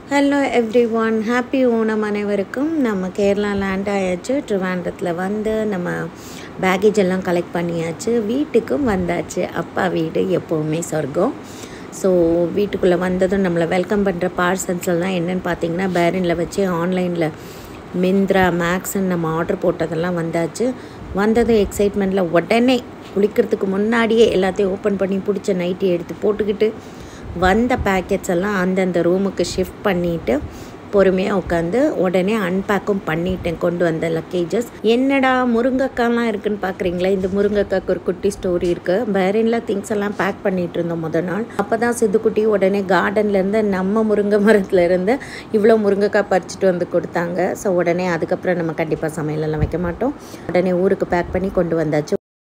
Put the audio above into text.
hello everyone happy Onam அனைவருக்கும் நம்ம Kerala land ஆயாச்சு ட்ரிவாண்டத்தில் வந்து நம்ம பேகேஜ் எல்லாம் கலெக்ட் பண்ணியாச்சு வீட்டுக்கும் வந்தாச்சு அப்பா வீடு எப்போவுமே சொர்க்கம் ஸோ வீட்டுக்குள்ளே வந்ததும் நம்மளை வெல்கம் பண்ணுற பார்சல்ஸ் எல்லாம் என்னென்னு பார்த்தீங்கன்னா பேரனில் வச்சு ஆன்லைனில் மிந்த்ரா மேக்ஸ்ன்னு நம்ம ஆர்டர் போட்டதெல்லாம் வந்தாச்சு வந்ததும் எக்ஸைட்மெண்ட்டில் உடனே குளிக்கிறதுக்கு முன்னாடியே எல்லாத்தையும் ஓப்பன் பண்ணி பிடிச்ச நைட்டி எடுத்து போட்டுக்கிட்டு வந்த பேக்கெட்ஸ் எல்லாம் அந்தந்த ரூமுக்கு ஷிஃப்ட் பண்ணிவிட்டு பொறுமையாக உட்காந்து உடனே அன்பேக்கும் பண்ணிட்டேன் கொண்டு வந்த லக்கேஜஸ் என்னடா முருங்கைக்காய்லாம் இருக்குன்னு பார்க்குறீங்களா இந்த முருங்கைக்காய்க்கு ஒரு குட்டி ஸ்டோரி இருக்குது பேரின்ல திங்ஸ் எல்லாம் பேக் பண்ணிட்டு இருந்தோம் முத நாள் அப்போ தான் சித்துக்குட்டி உடனே கார்டன்லேருந்து நம்ம முருங்கை மரத்துலேருந்து இவ்வளோ முருங்கைக்காய் பறிச்சுட்டு வந்து கொடுத்தாங்க ஸோ உடனே அதுக்கப்புறம் நம்ம கண்டிப்பாக சமையலெல்லாம் வைக்க மாட்டோம் உடனே ஊருக்கு பேக் பண்ணி கொண்டு வந்தாச்சு